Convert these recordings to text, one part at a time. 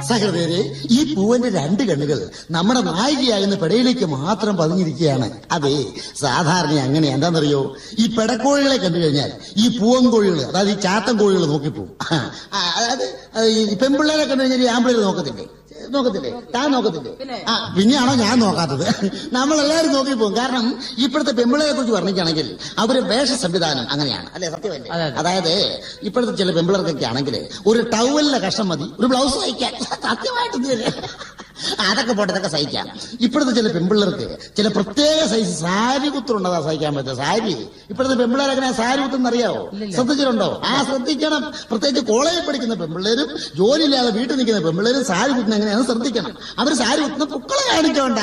സഹൃദയരെ ഈ പൂവന്റെ രണ്ട് കണ്ണുകൾ നമ്മുടെ നായികയാകുന്ന പെടയിലേക്ക് മാത്രം പതിഞ്ഞിരിക്കുകയാണ് അതെ സാധാരണ അങ്ങനെ എന്താണെന്നറിയോ ഈ പെടക്കോഴികളെ കണ്ടു കഴിഞ്ഞാൽ ഈ പൂവൻകോഴികൾ അതായത് ഈ ചാത്തൻ കോഴികൾ നോക്കിപ്പോവും ആ, അതായത് ഈ പെൺപിള്ളേരെ കണ്ടു കഴിഞ്ഞാൽ ഈ ആമ്പിള്ളേർ നോക്കത്തില്ലേ നോക്കത്തില്ലേ താൻ നോക്കത്തില്ലേ ആ പിന്നെയാണോ ഞാൻ നോക്കാത്തത് നമ്മളെല്ലാവരും നോക്കിപ്പോകും കാരണം ഇപ്പോഴത്തെ പെമ്പിളയെ കുറിച്ച് പറഞ്ഞിട്ടാണെങ്കിൽ അവര് വേഷ സംവിധാനം അങ്ങനെയാണ് അല്ലെ സത്യമല്ലേ അതെ, അതെ. അതായത് ഇപ്പോഴത്തെ ചില പെമ്പിളർക്കൊക്കെ ആണെങ്കിൽ ഒരു ടവലിന്റെ കഷ്ണം മതി ഒരു ബ്ലൗസ് തയ്ക്കാൻ സത്യമായിട്ട് ഇത് തന്നെ. അതൊക്കെ പോട്ടെ അതൊക്കെ സഹിക്കാം ഇപ്പോഴത്തെ ചില പെമ്പിള്ളേർക്ക് ചില പ്രത്യേക സൈസ് സാരി കുത്തുണ്ടതാ സഹിക്കാൻ പറ്റുക സാരി ഇപ്പോഴത്തെ പെമ്പിള്ളേർ എങ്ങനെ സാരി കുത്തുന്ന അറിയാവോ ശ്രദ്ധിച്ചിട്ടുണ്ടോ ആ ശ്രദ്ധിക്കണം പ്രത്യേകിച്ച് കോളേജിൽ പഠിക്കുന്ന പെമ്പിള്ളേരും ജോലിയില്ലാതെ വീട്ടിൽ നിൽക്കുന്ന പെമ്പിള്ളേരും സാരി കുത്തുന്ന എങ്ങനെയാണെന്ന് ശ്രദ്ധിക്കണം അവർ സാരി കുത്തുന്ന പുക്കളെ കാണിച്ചോണ്ട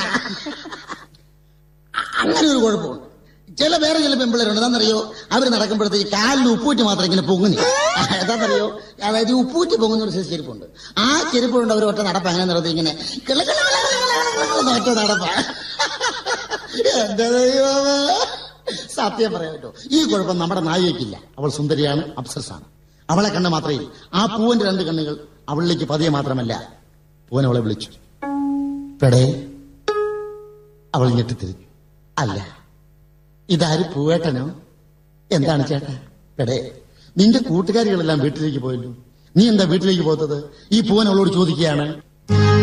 അങ്ങനെ ഒരു കുഴപ്പമുണ്ട് ചില വേറെ ചില പെമ്പിള്ളേരുണ്ട് എന്താണെന്നറിയോ അവർ നടക്കുമ്പോഴത്തേക്ക് കാലിൽ ഉപ്പൂറ്റി മാത്രം ഇങ്ങനെ പൊങ്ങുന്നു എന്താണെന്നറിയോ അതായത് ഈ ഉപ്പൂറ്റി പൊങ്ങുന്ന ഒരു സൈസ് ചെരുപ്പുണ്ട് ആ ചെരുപ്പ് കൊണ്ട് അവർ ഒറ്റ നടപ്പ് അങ്ങനെ നടത്തി ഇങ്ങനെ കിള കിള കിള കിള കിള കിള കിള എന്ന് ഒറ്റ നടപ്പാ എന്റെ ദൈവമേ സത്യം പറയാം കേട്ടോ ഈ കുഴപ്പം നമ്മുടെ നായികയ്ക്കില്ല അവൾ സുന്ദരിയാണ് അപ്സരസാണ് അവളെ കണ്ട മാത്രമേ ആ പൂവന്റെ രണ്ട് കണ്ണുകൾ അവളിലേക്ക് പതിയെ മാത്രമല്ല പൂവൻ അവളെ വിളിച്ചു പെടേ അവൾ ഞെട്ടിത്തിരിഞ്ഞു അല്ല ഇതാര് പൂവേട്ടനോ എന്താണ് ചേട്ടാ പെടേ നിന്റെ കൂട്ടുകാരികളെല്ലാം വീട്ടിലേക്ക് പോയല്ലോ നീ എന്താ വീട്ടിലേക്ക് പോകത്തത് ഈ പൂവൻ അവളോട് ചോദിക്കുകയാണ്